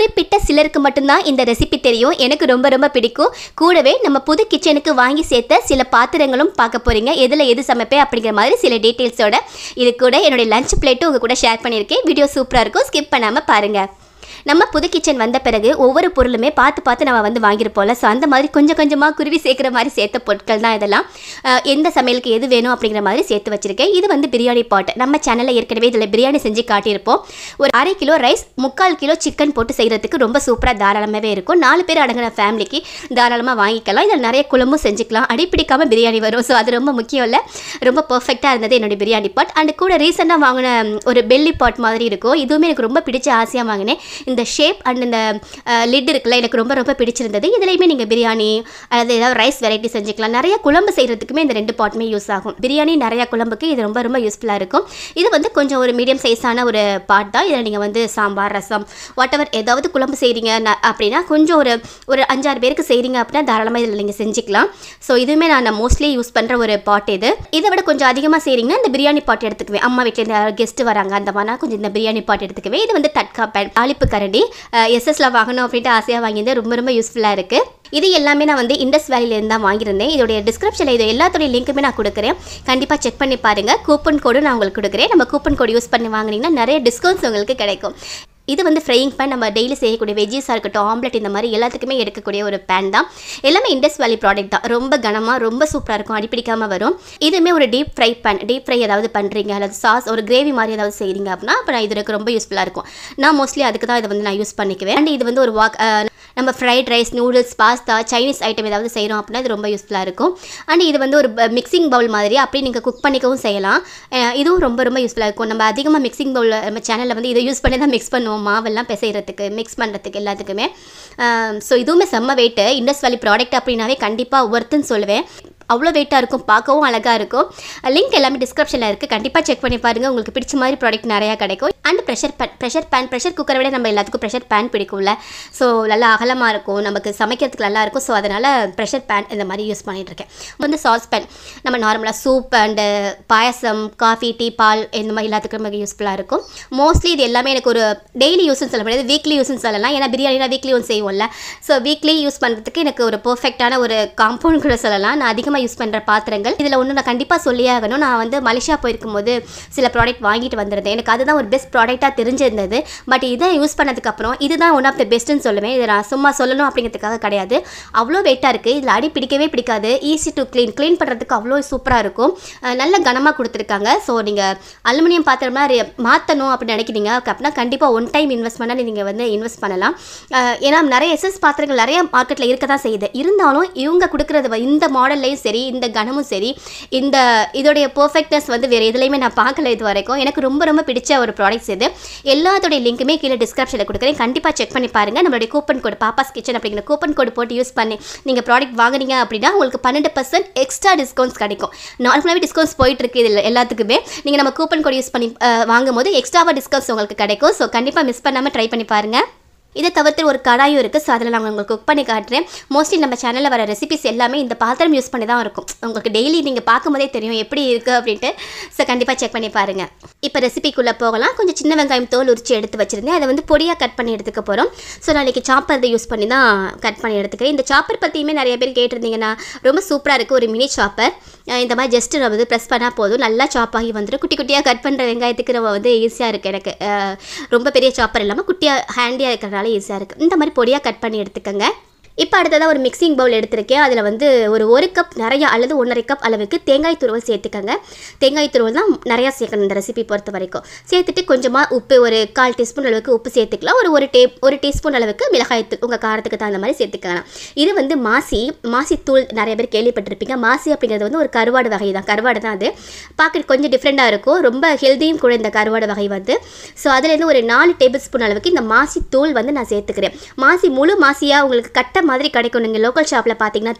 குறிப்பிட்ட சிலருக்கு மட்டும்தான் இந்த ரெசிபி தெரியும் எனக்கு ரொம்ப ரொம்ப பிடிக்கும் கூடவே நம்ம புது கிச்சனுக்கு வாங்கி சேர்த்த சில பாத்திரங்களும் பார்க்க போறீங்க எதில் எது சமைப்பேன் அப்படிங்கிற மாதிரி சில டீட்டெயில்ஸோட இது கூட என்னுடைய லஞ்ச் பிளேட்டும் உங்க கூட ஷேர் பண்ணியிருக்கேன் வீடியோ சூப்பராக இருக்கும் ஸ்கிப் பண்ணாமல் பாருங்கள் நம்ம புது கிச்சன் வந்த பிறகு ஒவ்வொரு பொருளுமே பார்த்து பார்த்து நம்ம வந்து வாங்கியிருப்போம்ல ஸோ அந்த மாதிரி கொஞ்சம் கொஞ்சமாக குருவி சேர்க்குற மாதிரி சேர்த்த பொருட்கள் தான் இதெல்லாம் அஹ் எந்த சமையலுக்கு எது வேணும் அப்படிங்கிற மாதிரி சேர்த்து வச்சிருக்கேன் இது வந்து பிரியாணி பாட் நம்ம சேனலில் ஏற்கனவே இதில் பிரியாணி செஞ்சு காட்டியிருப்போம் ஒரு அரை கிலோ ரைஸ் முக்கால் கிலோ சிக்கன் போட்டு செய்கிறதுக்கு ரொம்ப சூப்பராக தாராளமாகவே இருக்கும் நாலு பேர் அடங்கின ஃபேமிலிக்கு தாராளமாக வாங்கிக்கலாம் இதில் நிறைய குழம்பும் செஞ்சுக்கலாம் அடிப்பிடிக்காமல் பிரியாணி வரும் ஸோ அது ரொம்ப முக்கியம் இல்லை ரொம்ப பர்ஃபெக்டாக இருந்தது என்னுடைய பிரியாணி பாட் அண்ட் கூட ரீசெண்டாக வாங்கின ஒரு பெல்லி பாட் மாதிரி இருக்கும் இதுவுமே எனக்கு ரொம்ப பிடிச்ச ஆசையாக வாங்கினேன் இந்த ஷேப் அண்ட் இந்த லிட் இருக்குல்ல எனக்கு ரொம்ப ரொம்ப பிடிச்சிருந்தது இதுலேயுமே நீங்கள் பிரியாணி அதாவது ஏதாவது ரைஸ் வெரைட்டி செஞ்சுக்கலாம் நிறைய குழம்பு செய்கிறதுக்குமே இந்த ரெண்டு பாட்டுமே யூஸ் ஆகும் பிரியாணி நிறைய குழம்புக்கு இது ரொம்ப ரொம்ப யூஸ்ஃபுல்லாக இருக்கும் இது வந்து கொஞ்சம் ஒரு மீடியம் சைஸான ஒரு பாட் தான் இதில் நீங்கள் வந்து சாம்பார் ரசம் வாட் எவர் ஏதாவது குழம்பு செய்கிறீங்க அப்படின்னா கொஞ்சம் ஒரு ஒரு அஞ்சாறு பேருக்கு செய்கிறீங்க அப்படின்னா தாராளமாக இதில் நீங்கள் செஞ்சுக்கலாம் ஸோ இதுவுமே நான் மோஸ்ட்லி யூஸ் பண்ணுற ஒரு பாட் இது இதை விட கொஞ்சம் அதிகமாக செய்கிறீங்கன்னா இந்த பிரியாணி பாட் எடுத்துக்குவேன் அம்மா வீட்டில் யாராவது கெஸ்ட் வராங்க அந்த மாதிரி கொஞ்சம் இந்த பிரியாணி பாட் எடுத்துக்குவேன் இது வந்து தட்கா பேன் தாளிப்பு கரண்டி எஸ்எஸ்ல வாங்கணும் அப்படின்ட்டு ஆசையாக வாங்கியிருந்தேன் ரொம்ப ரொம்ப யூஸ்ஃபுல்லாக இருக்குது இது எல்லாமே நான் வந்து இண்டஸ் வேலியிலேருந்து தான் வாங்கியிருந்தேன் இதோடைய டிஸ்கிரிப்ஷனில் இது எல்லாத்தோடைய லிங்க்குமே நான் கொடுக்குறேன் கண்டிப்பாக செக் பண்ணி பாருங்கள் கூப்பன் கோடும் நான் உங்களுக்கு கொடுக்குறேன் நம்ம கூப்பன் கோடு யூஸ் பண்ணி வாங்குனீங்கன்னா நிறைய டிஸ்கவுண்ட்ஸ் உங்களுக்கு கிடைக்கும் இது வந்து ஃப்ரையிங் பேன் நம்ம டெய்லி செய்யக்கூடிய வெஜ்ஜஸாக இருக்கட்டும் ஆம்லெட் இந்த மாதிரி எல்லாத்துக்குமே எடுக்கக்கூடிய ஒரு பேன் தான் எல்லாமே இண்டஸ் வேலி ப்ராடக்ட் தான் ரொம்ப கனமாக ரொம்ப சூப்பராக இருக்கும் அடிப்பிடிக்காமல் வரும் இதுவுமே ஒரு deep fry pan deep fry ஏதாவது பண்ணுறீங்க அல்லது சாஸ் ஒரு கிரேவி மாதிரி ஏதாவது செய்கிறீங்க அப்படின்னா அப்போ நான் இது எனக்கு ரொம்ப யூஸ்ஃபுல்லாக இருக்கும் நான் மோஸ்ட்லி அதுக்கு தான் இதை வந்து நான் யூஸ் பண்ணிக்குவேன் அண்ட் இது வந்து ஒரு வாக் நம்ம fried rice noodles pasta Chinese item ஏதாவது செய்கிறோம் அப்படின்னா இது ரொம்ப யூஸ்ஃபுல்லாக இருக்கும் அண்ட் இது வந்து ஒரு மிக்சிங் பவுல் மாதிரி அப்படியே நீங்கள் குக் பண்ணிக்கவும் செய்யலாம் அஹ் இதுவும் ரொம்ப ரொம்ப யூஸ்ஃபுல்லாக இருக்கும் நம்ம அதிகமாக மிக்சிங் பவுல் நம்ம சேனலில் வந்து இதை யூஸ் பண்ணி தான் மிக்ஸ் பண்ணுவோம் மாவெல்லாம் பிசைகிறதுக்கு மிக்ஸ் பண்ணுறதுக்கு எல்லாத்துக்குமே ஸோ இதுவுமே செம்ம வெயிட்டு இண்டஸ் வேலி ப்ராடக்ட் அப்படின்னாவே கண்டிப்பாக ஒர்த்துன்னு சொல்லுவேன் அவ்வளோ வெயிட்டாக இருக்கும் பார்க்கவும் அழகாக இருக்கும் லிங்க் எல்லாமே டிஸ்கிரிப்ஷனில் இருக்குது கண்டிப்பாக செக் பண்ணி பாருங்கள் உங்களுக்கு பிடிச்ச மாதிரி ப்ராடக்ட் நிறையா கிடைக்கும் and pressure pan pressure pan pressure குக்கரை விட நம்ம எல்லாத்துக்கும் ப்ரெஷர் பேன் பிடிக்கும்ல ஸோ நல்லா அகலமாக இருக்கும் நமக்கு சமைக்கிறதுக்கு நல்லா இருக்கும் ஸோ அதனால் ப்ரெஷர் பேன் இந்த மாதிரி யூஸ் பண்ணிட்டு இருக்கேன் வந்து சாஸ் பேன் நம்ம நார்மலாக soup and payasam coffee tea பால் இந்த மாதிரி எல்லாத்துக்கும் நமக்கு யூஸ்ஃபுல்லாக இருக்கும் மோஸ்ட்லி இது எல்லாமே எனக்கு ஒரு டெய்லி யூஸ்னு சொல்ல முடியாது வீக்லி யூஸ்னு சொல்லலாம் ஏன்னா பிரியாணினா வீக்லி ஒன்று செய்வோம்ல ஸோ வீக்லி யூஸ் பண்ணுறதுக்கு எனக்கு ஒரு பர்ஃபெக்டான ஒரு காம்பவுண்ட் கூட சொல்லலாம் நான் அதிகமாக யூஸ் பண்ணுற பாத்திரங்கள் இதில் ஒன்று நான் கண்டிப்பாக சொல்லியே ஆகணும் நான் வந்து மலேசியா போயிருக்கும் போது சில ப்ராடக்ட் வாங்கிட்டு வந்திருந்தேன் எனக்கு அதுதான் ஒரு பெஸ்ட் ப்ராடக்டாக தெரிஞ்சிருந்தது பட் இதை யூஸ் பண்ணதுக்கப்புறம் இதுதான் ஒன் ஆஃப் த பெஸ்ட்டுன்னு சொல்லுவேன் இதை நான் சும்மா சொல்லணும் அப்படிங்கிறதுக்காக கிடையாது அவ்வளோ வெயிட்டாக இருக்குது இதில் அடி பிடிக்கவே பிடிக்காது ஈஸி டு க்ளீன் க்ளீன் பண்ணுறதுக்கு அவ்வளோ சூப்பராக இருக்கும் அஹ் நல்ல கனமாக கொடுத்துருக்காங்க ஸோ நீங்கள் அலுமினியம் பாத்திரம்னா மாற்றணும் அப்படின்னு நினைக்கிறீங்க அப்படின்னா கண்டிப்பாக ஒன் டைம் இன்வெஸ்ட்மெண்ட்டாக நீங்கள் வந்து இன்வெஸ்ட் பண்ணலாம் அஹ் ஏன்னா நிறைய எஸ்எஸ் பாத்திரங்கள் நிறைய மார்க்கெட்டில் இருக்க தான் செய்யுது இருந்தாலும் இவங்க கொடுக்குறது வ- இந்த மாடல்லையும் சரி இந்த கனமும் சரி இந்த இதோடைய பர்ஃபெக்ட்னஸ் வந்து வேறு எதுலையுமே நான் பார்க்கல இது வரைக்கும் எனக்கு ரொம்ப ரொம்ப பிடிச்ச ஒரு ப்ராடக்ட்ஸ் இது எல்லாத்தோடைய லிங்க்குமே கீழே டிஸ்கிரிப்ஷனில் கொடுக்குறேன் கண்டிப்பாக செக் பண்ணி பாருங்கள் நம்மளுடைய கூப்பன் கோடு பாப்பாஸ் கிச்சன் அப்படிங்கிற கூப்பன் கோடு போட்டு யூஸ் பண்ணி நீங்கள் ப்ராடக்ட் வாங்குனீங்க அப்படின்னா உங்களுக்கு பன்னெண்டு பர்சன்ட் எக்ஸ்ட்ரா டிஸ்கவுண்ட்ஸ் கிடைக்கும் நார்மலாகவே டிஸ்கவுண்ட்ஸ் போயிட்டு இருக்கு இதில் எல்லாத்துக்குமே நீங்கள் நம்ம கூப்பன் கோட் யூஸ் பண்ணி அஹ், வாங்கும்போது எக்ஸ்ட்ராவாக டிஸ்கவுண்ட்ஸ் உங்களுக்கு கிடைக்கும் ஸோ கண்டிப்பாக மிஸ் பண்ணாமல் ட்ரை பண்ணி பாருங்கள் இதை தவிர்த்து ஒரு கடாயும் இருக்குது ஸோ அதில் நான் உங்களுக்கு குக் பண்ணி காட்டுறேன் மோஸ்ட்லி நம்ம சேனலில் வர ரெசிபிஸ் எல்லாமே இந்த பாத்திரம் யூஸ் பண்ணி தான் இருக்கும் உங்களுக்கு டெய்லி நீங்கள் பார்க்கும்போதே தெரியும் எப்படி இருக்குது அப்படின்ட்டு ஸோ கண்டிப்பாக செக் பண்ணி பாருங்கள் இப்போ ரெசிபிக்குள்ளே போகலாம் கொஞ்சம் சின்ன வெங்காயம் தோல் உரிச்சு எடுத்து வச்சுருந்தேன் அதை வந்து பொடியாக கட் பண்ணி எடுத்துக்க போகிறோம் ஸோ நாளைக்கு சாப்பர் யூஸ் பண்ணி தான் கட் பண்ணி எடுத்துக்கிறேன் இந்த சாப்பர் பற்றியுமே நிறைய பேர் கேட்டிருந்தீங்கன்னா ரொம்ப சூப்பராக இருக்குது ஒரு மினி சாப்பர் இந்த மாதிரி ஜஸ்ட்டு நம்ம வந்து ப்ரெஸ் பண்ணால் போதும் நல்லா சாப் ஆகி வந்துடும் குட்டி குட்டியாக கட் பண்ணுற வெங்காயத்துக்கு நம்ம வந்து ஈஸியாக இருக்குது எனக்கு அஹ், ரொம்ப பெரிய சாப்பர் இல்லாமல் குட்டியாக ஹேண்டியாக இருக்கிறனால ஈஸியாக இருக்குது இந்த மாதிரி பொடியாக கட் பண்ணி எடுத்துக்கோங்க இப்போ அடுத்ததாக ஒரு மிக்சிங் பவுல் எடுத்திருக்கேன் அதில் வந்து ஒரு ஒரு கப் நிறைய அல்லது ஒன்றரை கப் அளவுக்கு தேங்காய் துருவல் சேர்த்துக்கங்க தேங்காய் துருவல் தான் நிறையா சேர்க்கணும் இந்த ரெசிபி பொறுத்த வரைக்கும் சேர்த்துட்டு கொஞ்சமாக உப்பு ஒரு கால் டீஸ்பூன் அளவுக்கு உப்பு சேர்த்துக்கலாம் ஒரு ஒரு டே ஒரு டீஸ்பூன் அளவுக்கு மிளகாய் தூள் உங்கள் காரத்துக்கு தகுந்த மாதிரி சேர்த்துக்கலாம் இது வந்து மாசி மாசி தூள் நிறைய பேர் கேள்விப்பட்டிருப்பீங்க மாசி அப்படிங்கிறது வந்து ஒரு கருவாடு வகை தான் கருவாடு தான் அது பார்க்க கொஞ்சம் டிஃப்ரெண்ட்டாக இருக்கும் ரொம்ப ஹெல்த்தியும் கூட இந்த கருவாடு வகை வந்து ஸோ அதுலேருந்து ஒரு நாலு டேபிள் ஸ்பூன் அளவுக்கு இந்த மாசி தூள் வந்து நான் சேர்த்துக்கிறேன் மாசி முழு மாசியாக உங்களுக்கு கட்டை மாதிரி கிடைக்கும் நீங்கள் லோக்கல் ஷாப்பில் பார்த்தீங்கன்னா தெரியும்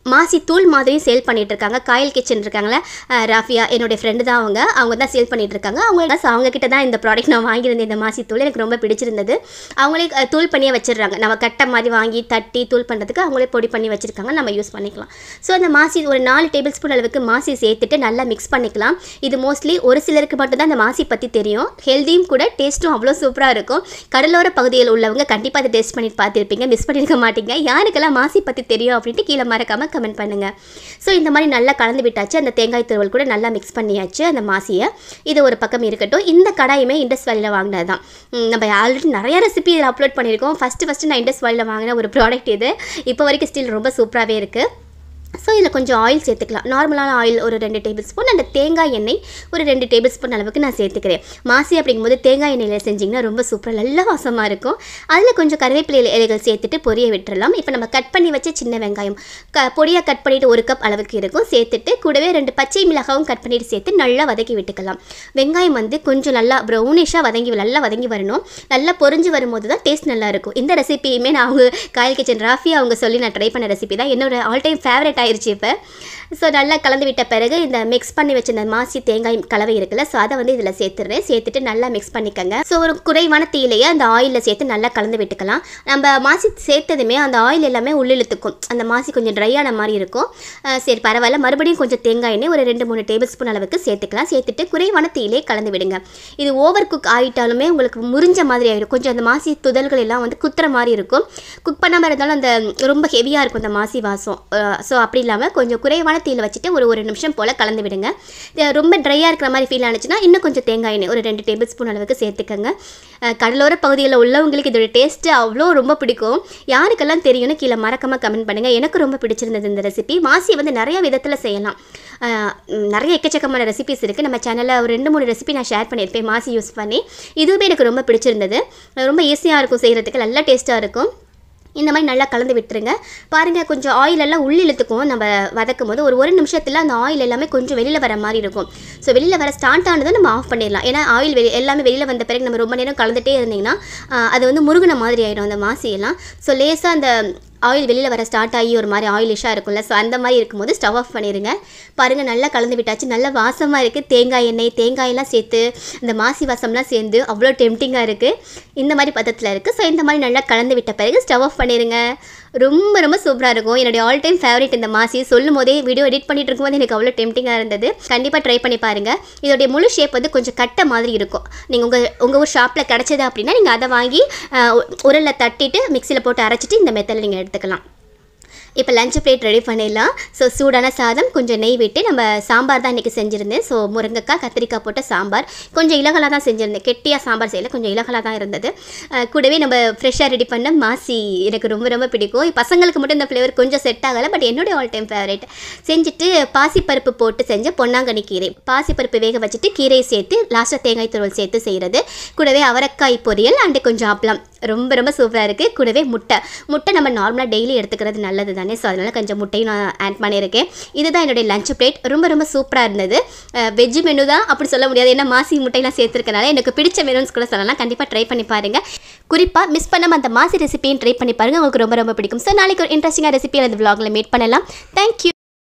மாசி தூள் மாதிரியும் சேல் பண்ணிட்டு இருக்காங்க காயல் கிச்சன் இருக்காங்களே அஹ் ராஃபியா என்னுடைய ஃப்ரெண்டு தான் அவங்க அவங்க தான் சேல் பண்ணிட்டு இருக்காங்க அவங்க so அவங்க கிட்ட தான் இந்த ப்ராடக்ட் நான் வாங்கியிருந்தேன் இந்த மாசி தூள் எனக்கு ரொம்ப பிடிச்சிருந்தது அவங்களே அஹ், தூள் பண்ணியே வச்சிடுறாங்க நம்ம கட்டை மாதிரி வாங்கி தட்டி தூள் பண்ணுறதுக்கு அவங்களே பொடி பண்ணி வச்சிருக்காங்க நம்ம யூஸ் பண்ணிக்கலாம் ஸோ அந்த மாசி ஒரு நாலு டேபிள் ஸ்பூன் அளவுக்கு மாசி சேர்த்துட்டு நல்லா மிக்ஸ் பண்ணிக்கலாம் இது மோஸ்ட்லி ஒரு சிலருக்கு மட்டும்தான் அந்த மாசி பற்றி தெரியும் ஹெல்த்தியும் கூட டேஸ்ட்டும் அவ்வளோ சூப்பராக இருக்கும் கடலோர பகுதியில் உள்ளவங்க கண்டிப்பாக அதை டேஸ்ட் பண்ணி பார்த்துருப்பீங்க மிஸ் பண்ணியிருக்க மாட்டீங்க யாருக்கெல்லாம் மாசி பற்றி தெரியும் அப்படின்ட்டு கீழே மறக்காமல் கமெண்ட் பண்ணுங்கள் ஸோ இந்த மாதிரி நல்லா கலந்து விட்டாச்சு அந்த தேங்காய் துருவல் கூட நல்லா மிக்ஸ் பண்ணியாச்சு அந்த மாசியை இது ஒரு பக்கம் இருக்கட்டும் இந்த கடாயுமே இண்டஸ் வேலையில் வாங்கினது தான் உம், நம்ம ஆல்ரெடி நிறைய ரெசிபி இதில் அப்லோட் பண்ணியிருக்கோம் ஃபஸ்ட்டு ஃபஸ்ட்டு நான் இண்டஸ் வேலையில் வாங்கின ஒரு ப்ராடக்ட் இது இப்போ வரைக்கும் ஸ்டில் ரொம்ப சூப்பராகவே இருக்குது ஸோ இதில் கொஞ்சம் ஆயில் சேர்த்துக்கலாம் நார்மலான ஆயில் ஒரு ரெண்டு டேபிள் ஸ்பூன் அந்த தேங்காய் எண்ணெய் ஒரு ரெண்டு டேபிள் ஸ்பூன் அளவுக்கு நான் சேர்த்துக்கிறேன் மாசி அப்படிங்கும்போது தேங்காய் எண்ணெயில் செஞ்சிங்கன்னா ரொம்ப சூப்பராக நல்ல வாசமாக இருக்கும் அதில் கொஞ்சம் கருவேப்பிலை இலை- இலைகள் சேர்த்துட்டு பொரிய விட்டுறலாம் இப்போ நம்ம கட் பண்ணி வச்ச சின்ன வெங்காயம் க பொடியாக கட் பண்ணிவிட்டு ஒரு கப் அளவுக்கு இருக்கும் சேர்த்துட்டு கூடவே ரெண்டு பச்சை மிளகாவும் கட் பண்ணிட்டு சேர்த்து நல்லா வதக்கி விட்டுக்கலாம் வெங்காயம் வந்து கொஞ்சம் நல்லா ப்ரௌனிஷாக வதங்கி நல்லா வதங்கி வரணும் நல்லா பொரிஞ்சு வரும்போது தான் டேஸ்ட் நல்லா இருக்கும் இந்த ரெசிபியுமே நான் அவங்க காயல் கிச்சன் ராஃபி அவங்க சொல்லி நான் ட்ரை பண்ண ரெசிபி தான் என்னோட ஆல் டைம் ஃபேவரட் ஆயிருச்சு இப்போ ஸோ நல்லா கலந்து விட்ட பிறகு இந்த மிக்ஸ் பண்ணி வச்சிருந்த மாசி தேங்காய் கலவை இருக்குல்ல ஸோ அதை வந்து இதில் சேர்த்துடுறேன் சேர்த்துட்டு நல்லா மிக்ஸ் பண்ணிக்கோங்க ஸோ ஒரு குறைவான தீயிலையே அந்த ஆயிலில் சேர்த்து நல்லா கலந்து விட்டுக்கலாம் நம்ம மாசி சேர்த்ததுமே அந்த ஆயில் எல்லாமே உள்ளிழுத்துக்கும் அந்த மாசி கொஞ்சம் ட்ரையான மாதிரி இருக்கும் அஹ் சரி பரவாயில்ல மறுபடியும் கொஞ்சம் தேங்காய் எண்ணெய் ஒரு ரெண்டு மூணு டேபிள் ஸ்பூன் அளவுக்கு சேர்த்துக்கலாம் சேர்த்துட்டு குறைவான தீயிலே கலந்து விடுங்க இது ஓவர் குக் ஆகிட்டாலுமே உங்களுக்கு முறிஞ்ச மாதிரி ஆகிடும் கொஞ்சம் அந்த மாசி துதல்கள் எல்லாம் வந்து குத்துற மாதிரி இருக்கும் குக் பண்ணாமல் இருந்தாலும் அந்த ரொம்ப ஹெவியாக இருக்கும் அந்த மாசி வாசம் ஸோ அப்படி இல்லாமல் கொஞ்சம் குறைவான தீயில் வச்சுட்டு ஒரு ஒரு நிமிஷம் போல் கலந்து விடுங்க இது ரொம்ப ட்ரையாக இருக்கிற மாதிரி ஃபீல் ஆனிச்சுன்னா இன்னும் கொஞ்சம் தேங்காய் எண்ணெய் ஒரு ரெண்டு டேபிள் ஸ்பூன் அளவுக்கு சேர்த்துக்கங்க அஹ் கடலோர பகுதியில் உள்ளவங்களுக்கு இதோட டேஸ்ட்டு அவ்வளோ ரொம்ப பிடிக்கும் யாருக்கெல்லாம் தெரியும்னு கீழே மறக்காம கமெண்ட் பண்ணுங்கள் எனக்கு ரொம்ப பிடிச்சிருந்தது இந்த ரெசிபி மாசியை வந்து நிறைய விதத்தில் செய்யலாம் அஹ் உம் நிறைய எக்கச்சக்கமான ரெசிபிஸ் இருக்குது நம்ம சேனலில் ஒரு ரெண்டு மூணு ரெசிபி நான் ஷேர் பண்ணியிருப்பேன் மாசி யூஸ் பண்ணி இதுவுமே எனக்கு ரொம்ப பிடிச்சிருந்தது ரொம்ப ஈஸியாக இருக்கும் செய்கிறதுக்கு நல்லா டேஸ்ட்டாக இருக்கும் இந்த மாதிரி நல்லா கலந்து விட்டுருங்க பாருங்கள் கொஞ்சம் ஆயில் எல்லாம் உள்ள இழுத்துக்கும் நம்ம வதக்கும் போது ஒரு ஒரு நிமிஷத்தில் அந்த ஆயில் எல்லாமே கொஞ்சம் வெளியில் வர மாதிரி இருக்கும் ஸோ வெளியில் வர ஸ்டார்ட் ஆனதும் நம்ம ஆஃப் பண்ணிடலாம் ஏன்னா ஆயில் வெளி எல்லாமே வெளியில் வந்த பிறகு நம்ம ரொம்ப நேரம் கலந்துட்டே இருந்தீங்கன்னா ஆஹ், அது வந்து முருகின மாதிரி ஆயிடும் அந்த மாசியெல்லாம் ஸோ லேசாக அந்த ஆயில் வெளியில் வர ஸ்டார்ட் ஆகி ஒரு மாதிரி ஆயிலிஷாக இருக்கும்ல ஸோ அந்த மாதிரி இருக்கும்போது ஸ்டவ் ஆஃப் பண்ணிடுங்க பாருங்கள் நல்லா கலந்து விட்டாச்சு நல்ல வாசமாக இருக்குது தேங்காய் எண்ணெய் தேங்காயெல்லாம் சேர்த்து இந்த மாசி வாசம்லாம் சேர்ந்து அவ்வளோ டெம்டிங்காக இருக்குது இந்த மாதிரி பதத்தில் இருக்குது ஸோ இந்த மாதிரி நல்லா கலந்து விட்ட பிறகு ஸ்டவ் ஆஃப் பண்ணிடுங்க ரொம்ப ரொம்ப சூப்பராக இருக்கும் என்னுடைய ஆல் டைம் ஃபேவரட் இந்த மாசி சொல்லும் போதே வீடியோ எடிட் பண்ணிட்டு இருக்கும்போது எனக்கு அவ்வளோ டெம்டிங்காக இருந்தது கண்டிப்பாக ட்ரை பண்ணி பாருங்கள் இதோடைய முழு ஷேப் வந்து கொஞ்சம் கட்டை மாதிரி இருக்கும் நீங்கள் உங்கள் உங்கள் ஊர் ஷாப்பில் கிடச்சது அப்படின்னா நீங்கள் அதை வாங்கி உரலில் தட்டிட்டு மிக்சியில் போட்டு அரைச்சிட்டு இந்த மெத்தடில் நீங்கள் எடுத்துக்கலாம் இப்போ லஞ்ச் பிளேட் ரெடி பண்ணிடலாம் ஸோ சூடான சாதம் கொஞ்சம் நெய் விட்டு நம்ம சாம்பார் தான் இன்றைக்கி செஞ்சுருந்தேன் ஸோ முருங்கைக்காய் கத்திரிக்காய் போட்ட சாம்பார் கொஞ்சம் இலகலாக தான் செஞ்சுருந்தேன் கெட்டியாக சாம்பார் செய்யல கொஞ்சம் இலகலாக தான் இருந்தது அஹ் கூடவே நம்ம ஃப்ரெஷ்ஷாக ரெடி பண்ண மாசி எனக்கு ரொம்ப ரொம்ப பிடிக்கும் பசங்களுக்கு மட்டும் இந்த ஃப்ளேவர் கொஞ்சம் செட் ஆகலை பட் என்னுடைய ஆல் டைம் ஃபேவரட் செஞ்சுட்டு பாசிப்பருப்பு போட்டு செஞ்ச பொன்னாங்கண்ணி கீரை பாசிப்பருப்பு வேக வச்சுட்டு கீரையை சேர்த்து லாஸ்ட்டாக தேங்காய் துருவல் சேர்த்து செய்கிறது கூடவே அவரைக்காய் பொரியல் அண்டு கொஞ்சம் அப்பளம் ரொம்ப ரொம்ப சூப்பராக இருக்குது கூடவே முட்டை முட்டை நம்ம நார்மலாக டெய்லி எடுத்துக்கிறது நல்லது தானே ஸோ அதனால் கொஞ்சம் முட்டையும் நான் ஆட் பண்ணியிருக்கேன் இதுதான் என்னுடைய லஞ்ச் பிளேட் ரொம்ப ரொம்ப சூப்பராக இருந்தது வெஜ் மெனு தான் அப்படி சொல்ல முடியாது ஏன்னா மாசி முட்டையெல்லாம் சேர்த்துருக்கனால எனக்கு பிடிச்ச மெனுன்னு கூட சொல்லலாம் கண்டிப்பாக ட்ரை பண்ணி பாருங்கள் குறிப்பாக மிஸ் பண்ணாம அந்த மாசி ரெசிபியும் ட்ரை பண்ணி பாருங்கள் உங்களுக்கு ரொம்ப ரொம்ப பிடிக்கும் ஸோ நாளைக்கு ஒரு இன்ட்ரெஸ்டிங்காக ரெசிபி அந்த vlogல மீட் பண்ணலாம் தேங்க்யூ